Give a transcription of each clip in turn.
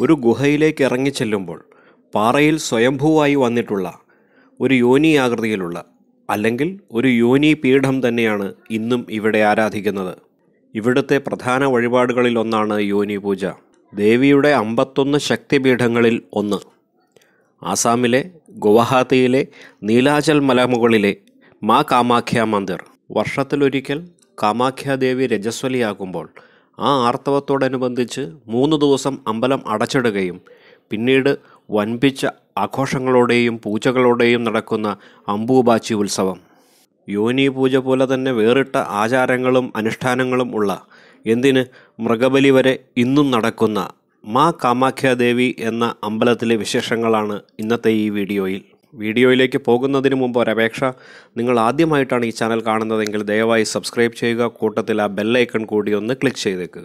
ഒരു ഗുഹയിലേക്ക് ഇറങ്ങിച്ചെല്ലുമ്പോൾ പാറയിൽ സ്വയംഭൂവായി വന്നിട്ടുള്ള ഒരു യോനി ആകൃതിയിലുള്ള അല്ലെങ്കിൽ ഒരു യോനി പീഠം തന്നെയാണ് ഇന്നും ഇവിടെ ആരാധിക്കുന്നത് ഇവിടുത്തെ പ്രധാന വഴിപാടുകളിൽ ഒന്നാണ് യോനി പൂജ ദേവിയുടെ അമ്പത്തൊന്ന് ശക്തിപീഠങ്ങളിൽ ഒന്ന് ആസാമിലെ ഗുവാഹത്തിയിലെ നീലാചൽ മലമുകളിലെ മാ കാമാഖ്യ മന്ദിർ വർഷത്തിലൊരിക്കൽ കാമാഖ്യാദേവി രജസ്വലിയാകുമ്പോൾ ആ ആർത്തവത്തോടനുബന്ധിച്ച് മൂന്ന് ദിവസം അമ്പലം അടച്ചിടുകയും പിന്നീട് വൻപിച്ച ആഘോഷങ്ങളോടെയും പൂജകളോടെയും നടക്കുന്ന അമ്പൂബാച്ചി ഉത്സവം യോനി പൂജ പോലെ തന്നെ വേറിട്ട ആചാരങ്ങളും അനുഷ്ഠാനങ്ങളും ഉള്ള എന്തിന് മൃഗബലി വരെ ഇന്നും നടക്കുന്ന മാ കാമാഖ്യാദേവി എന്ന അമ്പലത്തിലെ വിശേഷങ്ങളാണ് ഇന്നത്തെ ഈ വീഡിയോയിൽ വീഡിയോയിലേക്ക് പോകുന്നതിന് മുമ്പ് ഒരപേക്ഷ നിങ്ങൾ ആദ്യമായിട്ടാണ് ഈ ചാനൽ കാണുന്നതെങ്കിൽ ദയവായി സബ്സ്ക്രൈബ് ചെയ്യുക കൂട്ടത്തിൽ ആ ബെല്ലൈക്കൺ കൂടി ഒന്ന് ക്ലിക്ക് ചെയ്തേക്കുക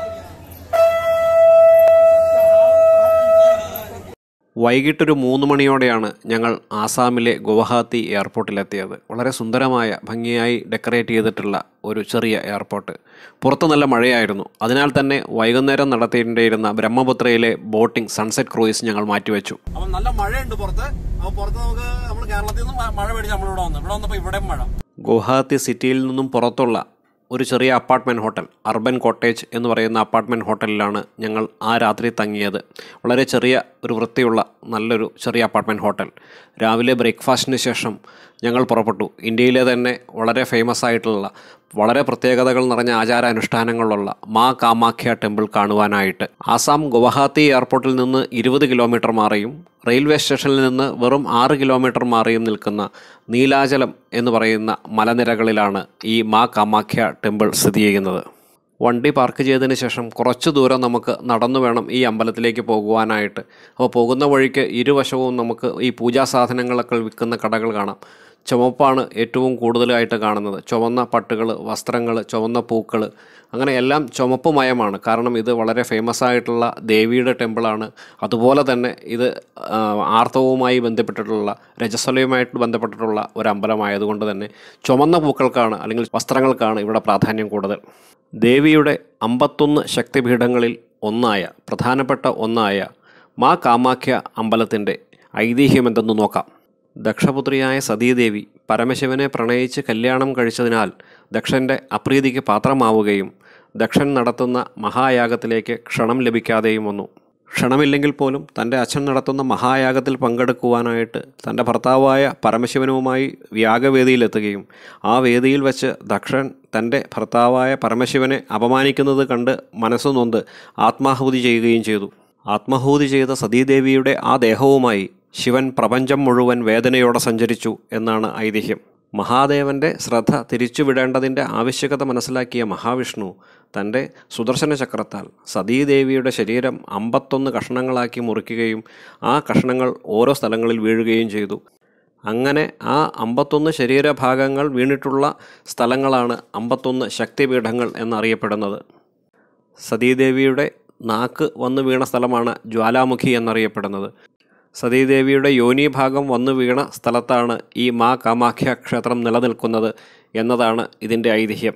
വൈകിട്ടൊരു മൂന്ന് മണിയോടെയാണ് ഞങ്ങൾ ആസാമിലെ ഗുവാഹത്തി എയർപോർട്ടിലെത്തിയത് വളരെ സുന്ദരമായ ഭംഗിയായി ഡെക്കറേറ്റ് ചെയ്തിട്ടുള്ള ഒരു ചെറിയ എയർപോർട്ട് പുറത്ത് നല്ല മഴയായിരുന്നു അതിനാൽ തന്നെ വൈകുന്നേരം നടത്തേണ്ടിയിരുന്ന ബ്രഹ്മപുത്രയിലെ ബോട്ടിംഗ് സൺസെറ്റ് ക്രൂയിസ് ഞങ്ങൾ മാറ്റിവെച്ചു അപ്പം നല്ല മഴയുണ്ട് പുറത്ത് അപ്പൊ പുറത്ത് നമുക്ക് നമ്മൾ കേരളത്തിൽ നിന്ന് മ- മഴ മേടിച്ച് നമ്മളിവിടെ വന്നു ഇവിടെ വന്നപ്പോൾ ഇവിടെ മഴ ഗുവാഹത്തി സിറ്റിയിൽ നിന്നും പുറത്തുള്ള ഒരു ചെറിയ അപ്പാർട്ട്മെൻറ്റ് ഹോട്ടൽ അർബൻ കോട്ടേജ് എന്ന് പറയുന്ന അപ്പാർട്ട്മെൻറ്റ് ഹോട്ടലിലാണ് ഞങ്ങൾ ആ രാത്രി തങ്ങിയത് വളരെ ചെറിയ ഒരു വൃത്തിയുള്ള നല്ലൊരു ചെറിയ അപ്പാർട്ട്മെൻറ്റ് ഹോട്ടൽ രാവിലെ ബ്രേക്ക്ഫാസ്റ്റിന് ശേഷം ഞങ്ങൾ പുറപ്പെട്ടു ഇന്ത്യയിലെ തന്നെ വളരെ ഫേമസ് ആയിട്ടുള്ള വളരെ പ്രത്യേകതകൾ നിറഞ്ഞ ആചാരാനുഷ്ഠാനങ്ങളുള്ള മാ കാമാഖ്യ ടെമ്പിൾ കാണുവാനായിട്ട് ആസാം ഗുവാഹത്തി എയർപോർട്ടിൽ നിന്ന് ഇരുപത് കിലോമീറ്റർ മാറിയും റെയിൽവേ സ്റ്റേഷനിൽ നിന്ന് വെറും ആറ് കിലോമീറ്റർ മാറിയും നിൽക്കുന്ന നീലാചലം എന്ന് പറയുന്ന മലനിരകളിലാണ് ഈ മാ കാമാഖ്യ ടെമ്പിൾ സ്ഥിതി ചെയ്യുന്നത് വണ്ടി പാർക്ക് ചെയ്തതിന് ശേഷം കുറച്ച് ദൂരം നമുക്ക് നടന്നു വേണം ഈ അമ്പലത്തിലേക്ക് പോകുവാനായിട്ട് അപ്പോൾ പോകുന്ന വഴിക്ക് ഇരുവശവും നമുക്ക് ഈ പൂജാ സാധനങ്ങളൊക്കെ വിൽക്കുന്ന കടകൾ കാണാം ചുവപ്പാണ് ഏറ്റവും കൂടുതലായിട്ട് കാണുന്നത് ചുവന്ന പട്ടുകൾ വസ്ത്രങ്ങൾ ചുവന്ന പൂക്കൾ അങ്ങനെ എല്ലാം ചുമപ്പ് മയമാണ് കാരണം ഇത് വളരെ ഫേമസ് ആയിട്ടുള്ള ദേവിയുടെ ടെമ്പിളാണ് അതുപോലെ തന്നെ ഇത് ആ, ആർത്തവവുമായി ബന്ധപ്പെട്ടിട്ടുള്ള രജസ്വലയുമായിട്ട് ബന്ധപ്പെട്ടിട്ടുള്ള ഒരു അമ്പലമായതുകൊണ്ട് തന്നെ ചുമന്ന പൂക്കൾക്കാണ് അല്ലെങ്കിൽ വസ്ത്രങ്ങൾക്കാണ് ഇവിടെ പ്രാധാന്യം കൂടുതൽ ദേവിയുടെ അമ്പത്തൊന്ന് ശക്തിപീഠങ്ങളിൽ ഒന്നായ പ്രധാനപ്പെട്ട ഒന്നായ മാ കാമാഖ്യ അമ്പലത്തിൻ്റെ ഐതിഹ്യമെന്തെന്ന് നോക്കാം ദക്ഷപുത്രിയായ സതീദേവി പരമശിവനെ പ്രണയിച്ച് കല്യാണം കഴിച്ചതിനാൽ ദക്ഷൻ്റെ അപ്രീതിക്ക് പാത്രമാവുകയും ദക്ഷൻ നടത്തുന്ന മഹായാഗത്തിലേക്ക് ക്ഷണം ലഭിക്കാതെയും വന്നു ക്ഷണമില്ലെങ്കിൽ പോലും തൻ്റെ അച്ഛൻ നടത്തുന്ന മഹായാഗത്തിൽ പങ്കെടുക്കുവാനായിട്ട് തൻ്റെ ഭർത്താവായ പരമശിവനുമായി യാഗവേദിയിലെത്തുകയും ആ വേദിയിൽ വെച്ച് ദക്ഷൻ തൻ്റെ ഭർത്താവായ പരമശിവനെ അപമാനിക്കുന്നത് കണ്ട് മനസ്സു നൊന്ത് ആത്മാഹുതി ചെയ്യുകയും ചെയ്തു ആത്മാഹൂതി ചെയ്ത സതീദേവിയുടെ ആ ദേഹവുമായി ശിവൻ പ്രപഞ്ചം മുഴുവൻ വേദനയോടെ സഞ്ചരിച്ചു എന്നാണ് ഐതിഹ്യം മഹാദേവന്റെ ശ്രദ്ധ തിരിച്ചുവിടേണ്ടതിൻ്റെ ആവശ്യകത മനസ്സിലാക്കിയ മഹാവിഷ്ണു തൻ്റെ സുദർശന ചക്രത്താൽ സതീദേവിയുടെ ശരീരം അമ്പത്തൊന്ന് കഷ്ണങ്ങളാക്കി മുറിക്കുകയും ആ കഷ്ണങ്ങൾ ഓരോ സ്ഥലങ്ങളിൽ വീഴുകയും ചെയ്തു അങ്ങനെ ആ അമ്പത്തൊന്ന് ശരീരഭാഗങ്ങൾ വീണിട്ടുള്ള സ്ഥലങ്ങളാണ് അമ്പത്തൊന്ന് ശക്തിപീഠങ്ങൾ എന്നറിയപ്പെടുന്നത് സതീദേവിയുടെ നാക്ക് വന്നു വീണ സ്ഥലമാണ് ജ്വാലാമുഖി എന്നറിയപ്പെടുന്നത് സതീദേവിയുടെ യോനി ഭാഗം വന്നു വീണ സ്ഥലത്താണ് ഈ മാ കാമാഖ്യ ക്ഷേത്രം നിലനിൽക്കുന്നത് എന്നതാണ് ഇതിൻ്റെ ഐതിഹ്യം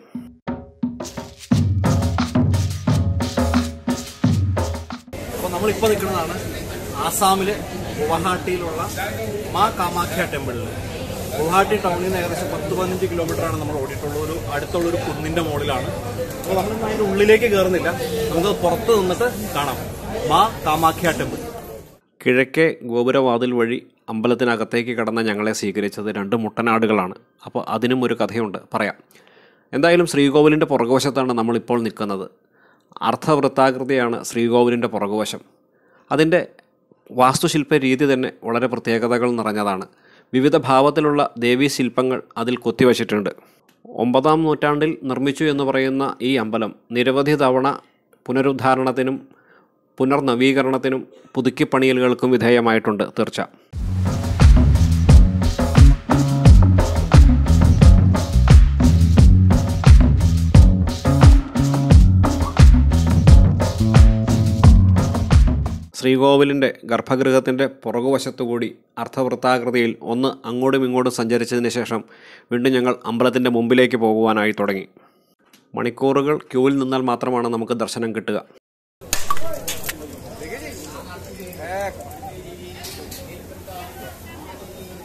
അപ്പോൾ നമ്മളിപ്പോൾ നിൽക്കുന്നതാണ് ആസാമിലെ ഗുവാഹട്ടിയിലുള്ള മാ കാമാഖ്യ ടെമ്പിളിൽ ഗുവാഹട്ടി ടൗണിൽ നിന്ന് ഏകദേശം പത്ത് പതിനഞ്ച് കിലോമീറ്ററാണ് നമ്മൾ ഓടിയിട്ടുള്ള ഒരു അടുത്തുള്ള ഒരു കുന്നിന്റെ മുകളിലാണ് അപ്പോൾ നമ്മൾ അതിന്റെ ഉള്ളിലേക്ക് കയറുന്നില്ല നമുക്ക് പുറത്ത് നിന്നിട്ട് കാണാം മാ കാമാഖ്യ ടെമ്പിൾ കിഴക്കേ ഗോപുരവാതിൽ വഴി അമ്പലത്തിനകത്തേക്ക് കടന്ന ഞങ്ങളെ സ്വീകരിച്ചത് രണ്ട് മുട്ടനാടുകളാണ് അപ്പോൾ അതിനും ഒരു കഥയുണ്ട് പറയാം എന്തായാലും ശ്രീകോവിലിൻ്റെ പുറകുവശത്താണ് നമ്മളിപ്പോൾ നിൽക്കുന്നത് അർദ്ധവൃത്താകൃതിയാണ് ശ്രീകോവിലിൻ്റെ പുറകുവശം അതിൻ്റെ വാസ്തുശില്പ രീതി തന്നെ വളരെ പ്രത്യേകതകൾ നിറഞ്ഞതാണ് വിവിധ ഭാവത്തിലുള്ള ദേവീ ശില്പങ്ങൾ അതിൽ കൊത്തിവച്ചിട്ടുണ്ട് ഒമ്പതാം നൂറ്റാണ്ടിൽ നിർമ്മിച്ചു എന്ന് പറയുന്ന ഈ അമ്പലം നിരവധി തവണ പുനരുദ്ധാരണത്തിനും പുനർനവീകരണത്തിനും പുതുക്കിപ്പണിയലുകൾക്കും വിധേയമായിട്ടുണ്ട് തീർച്ച ശ്രീകോവിലിൻ്റെ ഗർഭഗൃഹത്തിൻ്റെ പുറകുവശത്തുകൂടി അർദ്ധവൃത്താകൃതിയിൽ ഒന്ന് അങ്ങോട്ടും ഇങ്ങോട്ടും സഞ്ചരിച്ചതിന് ശേഷം വീണ്ടും ഞങ്ങൾ അമ്പലത്തിൻ്റെ മുമ്പിലേക്ക് പോകുവാനായി തുടങ്ങി മണിക്കൂറുകൾ ക്യൂവിൽ നിന്നാൽ മാത്രമാണ് നമുക്ക് ദർശനം കിട്ടുക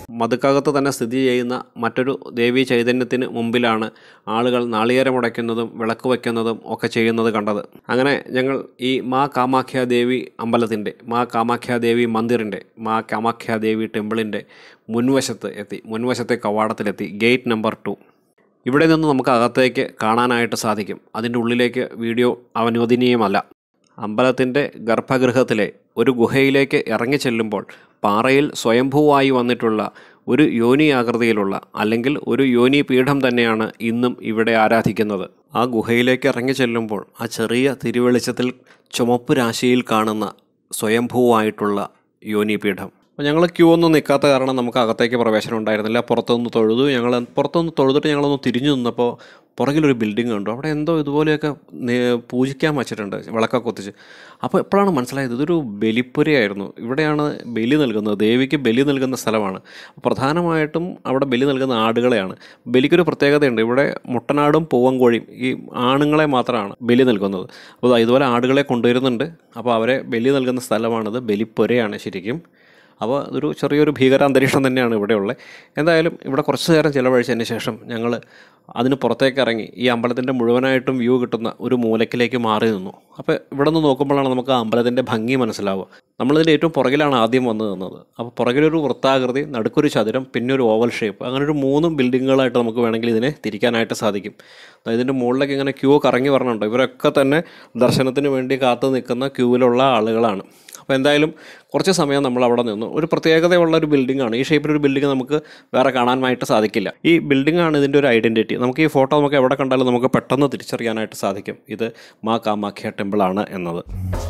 മതുക്കകത്ത് തന്നെ സ്ഥിതി ചെയ്യുന്ന മറ്റൊരു ദേവീ ചൈതന്യത്തിന് മുമ്പിലാണ് ആളുകൾ നാളികേരമുടയ്ക്കുന്നതും വിളക്ക് വയ്ക്കുന്നതും ഒക്കെ ചെയ്യുന്നത് കണ്ടത് അങ്ങനെ ഞങ്ങൾ ഈ മാ കാമാഖ്യ ദേവി അമ്പലത്തിൻ്റെ മാ കാമാഖ്യ ദേവി മന്ദിറിൻ്റെ മാ കാമാഖ്യ ദേവി ടെമ്പിളിൻ്റെ മുൻവശത്ത് എത്തി മുൻവശത്തെ കവാടത്തിലെത്തി ഗേറ്റ് നമ്പർ ടു ഇവിടെ നിന്ന് നമുക്ക് അകത്തേക്ക് കാണാനായിട്ട് സാധിക്കും അതിൻ്റെ ഉള്ളിലേക്ക് വീഡിയോ അനുവദനീയമല്ല അമ്പലത്തിൻ്റെ ഗർഭഗൃഹത്തിലെ ഒരു ഗുഹയിലേക്ക് ഇറങ്ങി ചെല്ലുമ്പോൾ പാറയിൽ സ്വയംഭൂവായി വന്നിട്ടുള്ള ഒരു യോനി ആകൃതിയിലുള്ള അല്ലെങ്കിൽ ഒരു യോനി പീഠം തന്നെയാണ് ഇന്നും ഇവിടെ ആരാധിക്കുന്നത് ആ ഗുഹയിലേക്ക് ഇറങ്ങി ചെല്ലുമ്പോൾ ആ ചെറിയ തിരുവെളിച്ചത്തിൽ ചുമപ്പ് രാശിയിൽ കാണുന്ന സ്വയംഭൂവായിട്ടുള്ള യോനി പീഠം അപ്പോൾ ഞങ്ങൾ ക്യൂ ഒന്നും നിൽക്കാത്ത കാരണം നമുക്ക് അകത്തേക്ക് പ്രവേശനം ഉണ്ടായിരുന്നില്ല പുറത്തുനിന്ന് തൊഴുതു ഞങ്ങൾ പുറത്തുനിന്ന് തൊഴുതിട്ട് ഞങ്ങളൊന്ന് തിരിഞ്ഞു നിന്നപ്പോൾ പുറകിലൊരു ബിൽഡിംഗ് കണ്ടു അവിടെ എന്തോ ഇതുപോലെയൊക്കെ നേ- പൂജിക്കാൻ വച്ചിട്ടുണ്ട് വിളക്കൊക്കെ കൊത്തിച്ച് അപ്പോൾ എപ്പോഴാണ് മനസ്സിലായത് ഇതൊരു ബലിപ്പുരയായിരുന്നു ഇവിടെയാണ് ബലി നൽകുന്നത് ദേവിക്ക് ബലി നൽകുന്ന സ്ഥലമാണ് പ്രധാനമായിട്ടും അവിടെ ബലി നൽകുന്ന ആടുകളെയാണ് ബലിക്കൊരു പ്രത്യേകതയുണ്ട് ഇവിടെ മുട്ടനാടും പൂവങ്കോഴിയും ഈ ആണുങ്ങളെ മാത്രമാണ് ബലി നൽകുന്നത് അപ്പോൾ ദാ ഇതുപോലെ ആടുകളെ കൊണ്ടുവരുന്നുണ്ട് അപ്പോൾ അവരെ ബലി നൽകുന്ന സ്ഥലമാണിത് ബലിപ്പുരയാണ് ശരിക്കും അപ്പോൾ അതൊരു ചെറിയൊരു ഭീകരാന്തരീക്ഷം തന്നെയാണ് ഇവിടെയുള്ളത് എന്തായാലും ഇവിടെ കുറച്ച് നേരം ചിലവഴിച്ചതിന് ശേഷം ഞങ്ങൾ അതിന് പുറത്തേക്ക് ഇറങ്ങി ഈ അമ്പലത്തിൻ്റെ മുഴുവനായിട്ടും വ്യൂ കിട്ടുന്ന ഒരു മൂലക്കിലേക്ക് മാറി നിന്നു അപ്പോൾ ഇവിടെ നിന്ന് നോക്കുമ്പോഴാണ് നമുക്ക് ആ അമ്പലത്തിൻ്റെ ഭംഗി മനസ്സിലാവുക നമ്മളിതിൻ്റെ ഏറ്റവും പുറകിലാണ് ആദ്യം വന്ന് നിന്നത് അപ്പോൾ പുറകിലൊരു വൃത്താകൃതി നടുക്കൊരു ചതുരം പിന്നെ ഒരു ഓവൽ ഷേപ്പ് അങ്ങനെ ഒരു മൂന്ന് ബിൽഡിങ്ങുകളായിട്ട് നമുക്ക് വേണമെങ്കിൽ ഇതിനെ തിരിക്കാനായിട്ട് സാധിക്കും ദാ ഇതിൻ്റെ മുകളിലേക്ക് ഇങ്ങനെ ക്യൂ കറങ്ങി വരണുണ്ട് ഇവരൊക്കെ തന്നെ ദർശനത്തിന് വേണ്ടി കാത്തു നിൽക്കുന്ന ക്യൂവിലുള്ള ആളുകളാണ് അപ്പോൾ എന്തായാലും കുറച്ച് സമയം നമ്മൾ അവിടെ നിന്നു ഒരു പ്രത്യേകതയുള്ള ഒരു ബിൽഡിംഗ് ആണ് ഈ ഷേപ്പിലൊരു ബിൽഡിംഗ് നമുക്ക് വേറെ കാണാനായിട്ട് സാധിക്കില്ല ഈ ബിൽഡിംഗ് ആണ് ഇതിൻ്റെ ഒരു ഐഡൻറ്റിറ്റി നമുക്ക് ഈ ഫോട്ടോ നമുക്ക് എവിടെ കണ്ടാലും നമുക്ക് പെട്ടെന്ന് തിരിച്ചറിയാനായിട്ട് സാധിക്കും ഇത് മാ കാമാഖ്യ ടെമ്പിൾ ആണ് എന്നത്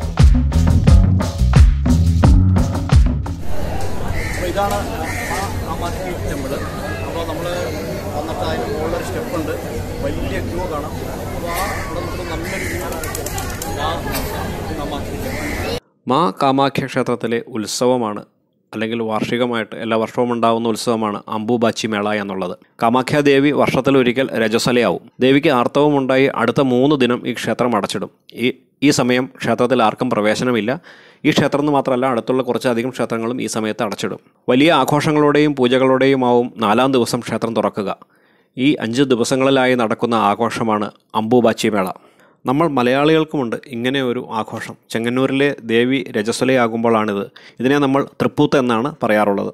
അപ്പോൾ ഇതാണ് ആ കാമാക്ഷി ടെമ്പിൾ അപ്പോൾ നമ്മൾ വന്നിട്ട് അതിന് മുകളിലൊരു സ്റ്റെപ്പ് ഉണ്ട് വലിയ ക്യൂ കാണാം അപ്പോൾ ആ ഇവിടെ നമുക്ക് നല്ലൊരു വ്യൂ ആ കാമാക്ഷി ടെമ്പിൾ മാ കാമാഖ്യ ക്ഷേത്രത്തിലെ ഉത്സവമാണ് അല്ലെങ്കിൽ വാർഷികമായിട്ട് എല്ലാ വർഷവും ഉണ്ടാകുന്ന ഉത്സവമാണ് അംബുബാച്ചി മേള എന്നുള്ളത് കാമാഖ്യ ദേവി വർഷത്തിലൊരിക്കൽ രജസ്വലയാവും ദേവിക്ക് ആർത്തവം ഉണ്ടായി അടുത്ത മൂന്ന് ദിനം ഈ ക്ഷേത്രം അടച്ചിടും ഈ ഈ സമയം ക്ഷേത്രത്തിൽ ആർക്കും പ്രവേശനമില്ല ഈ ക്ഷേത്രം എന്ന് മാത്രമല്ല അടുത്തുള്ള കുറച്ചധികം ക്ഷേത്രങ്ങളും ഈ സമയത്ത് അടച്ചിടും വലിയ ആഘോഷങ്ങളുടെയും പൂജകളുടെയും ആവും നാലാം ദിവസം ക്ഷേത്രം തുറക്കുക ഈ അഞ്ച് ദിവസങ്ങളിലായി നടക്കുന്ന ആഘോഷമാണ് അംബുബാച്ചി മേള നമ്മൾ മലയാളികൾക്കുമുണ്ട് ഇങ്ങനെ ഒരു ആഘോഷം ചെങ്ങന്നൂരിലെ ദേവി രജസ്വലയാകുമ്പോഴാണിത് ഇതിനെ നമ്മൾ തൃപ്പൂത്ത് എന്നാണ് പറയാറുള്ളത്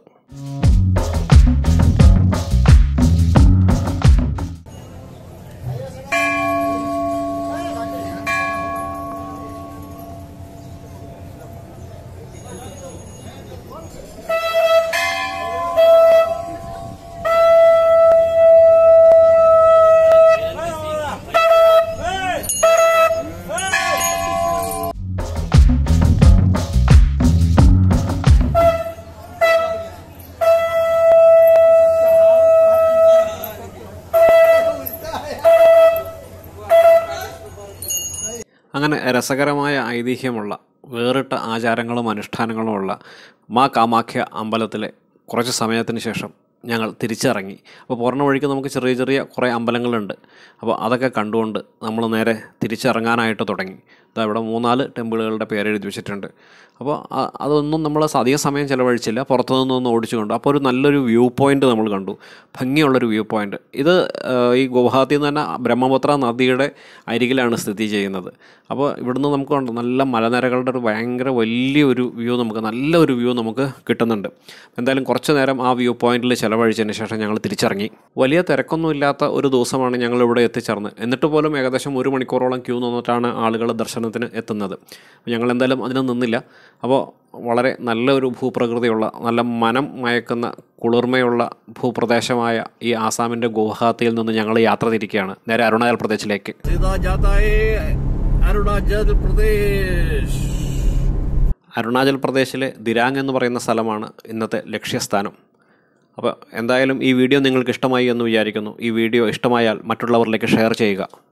അങ്ങനെ രസകരമായ ഐതിഹ്യമുള്ള വേറിട്ട ആചാരങ്ങളും അനുഷ്ഠാനങ്ങളുമുള്ള മാ കാമാഖ്യ അമ്പലത്തിലെ കുറച്ച് സമയത്തിന് ശേഷം ഞങ്ങൾ തിരിച്ചിറങ്ങി അപ്പോൾ പോരണ വഴിക്ക് നമുക്ക് ചെറിയ ചെറിയ കുറേ അമ്പലങ്ങളുണ്ട് അപ്പോൾ അതൊക്കെ കണ്ടുകൊണ്ട് നമ്മൾ നേരെ തിരിച്ചിറങ്ങാനായിട്ട് തുടങ്ങി ഇതാ ഇവിടെ മൂന്നാല് ടെമ്പിളുകളുടെ പേര് എഴുതി വെച്ചിട്ടുണ്ട് അപ്പോൾ അ- അതൊന്നും നമ്മൾ അധിക സമയം ചിലവഴിച്ചില്ല പുറത്തു നിന്നൊന്ന് ഓടിച്ചു കണ്ടു അപ്പോൾ ഒരു നല്ലൊരു വ്യൂ പോയിന്റ് നമ്മൾ കണ്ടു ഭംഗിയുള്ളൊരു വ്യൂ പോയിന്റ് ഇത് ആ, ഈ ഗുവാഹത്തിയിൽ നിന്ന് തന്നെ ബ്രഹ്മപുത്ര നദിയുടെ അരികിലാണ് സ്ഥിതി ചെയ്യുന്നത് അപ്പോൾ ഇവിടുന്ന് നമുക്ക് കണ്ടു നല്ല മലനിരകളുടെ ഒരു ഭയങ്കര വലിയൊരു വ്യൂ നമുക്ക് നല്ലൊരു വ്യൂ നമുക്ക് കിട്ടുന്നുണ്ട് എന്തായാലും കുറച്ച് നേരം ആ വ്യൂ പോയിന്റിൽ ചിലവഴിച്ചതിന് ശേഷം ഞങ്ങൾ തിരിച്ചിറങ്ങി വലിയ തിരക്കൊന്നും ഇല്ലാത്ത ഒരു ദിവസമാണ് ഞങ്ങൾ ഇവിടെ എത്തിച്ചേർന്നത് എന്നിട്ട് പോലും ഏകദേശം ഒരു മണിക്കൂറോളം ക്യൂ നിന്നിട്ടാണ് ആളുകൾ ദർശനത്തിന് എത്തുന്നത് അപ്പോൾ ഞങ്ങൾ എന്തായാലും അതിന് നിന്നില്ല അപ്പോൾ വളരെ നല്ലൊരു ഭൂപ്രകൃതിയുള്ള നല്ല മനം മയക്കുന്ന കുളിർമയുള്ള ഭൂപ്രദേശമായ ഈ ആസാമിൻ്റെ ഗുവാഹത്തിയിൽ നിന്ന് ഞങ്ങൾ യാത്ര തിരിക്കുകയാണ് നേരെ അരുണാചൽ പ്രദേശിലേക്ക് सीधा जाता है अरुणाचल प्रदेश അരുണാചൽ പ്രദേശിലെ ദിരാങ് എന്ന് പറയുന്ന സ്ഥലമാണ് ഇന്നത്തെ ലക്ഷ്യസ്ഥാനം അപ്പോൾ എന്തായാലും ഈ വീഡിയോ നിങ്ങൾക്ക് ഇഷ്ടമായി എന്ന് വിചാരിക്കുന്നു ഈ വീഡിയോ ഇഷ്ടമായാൽ മറ്റുള്ളവരിലേക്ക് ഷെയർ ചെയ്യുക